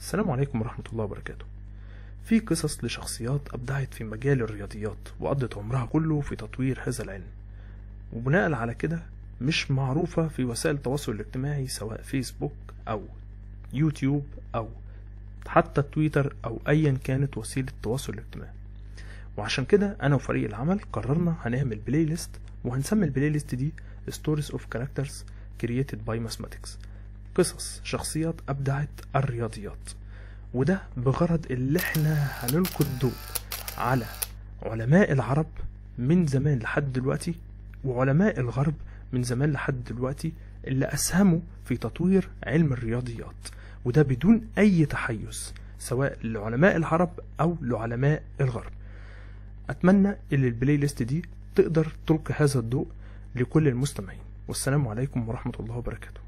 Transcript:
السلام عليكم ورحمة الله وبركاته في قصص لشخصيات أبدعت في مجال الرياضيات وقضت عمرها كله في تطوير هذا العلم وبناء على كده مش معروفة في وسائل التواصل الاجتماعي سواء فيسبوك أو يوتيوب أو حتى تويتر أو أيا كانت وسيلة التواصل الاجتماعي وعشان كده أنا وفريق العمل قررنا هنعمل بلاي ليست وهنسمي البلاي ليست دي Stories of Characters Created by Mathematics قصص شخصيات أبدعت الرياضيات وده بغرض اللي احنا هنلقي الضوء على علماء العرب من زمان لحد دلوقتي وعلماء الغرب من زمان لحد دلوقتي اللي أسهموا في تطوير علم الرياضيات وده بدون أي تحيز سواء لعلماء العرب أو لعلماء الغرب أتمنى إن البلاي ليست دي تقدر تلقي هذا الضوء لكل المستمعين والسلام عليكم ورحمة الله وبركاته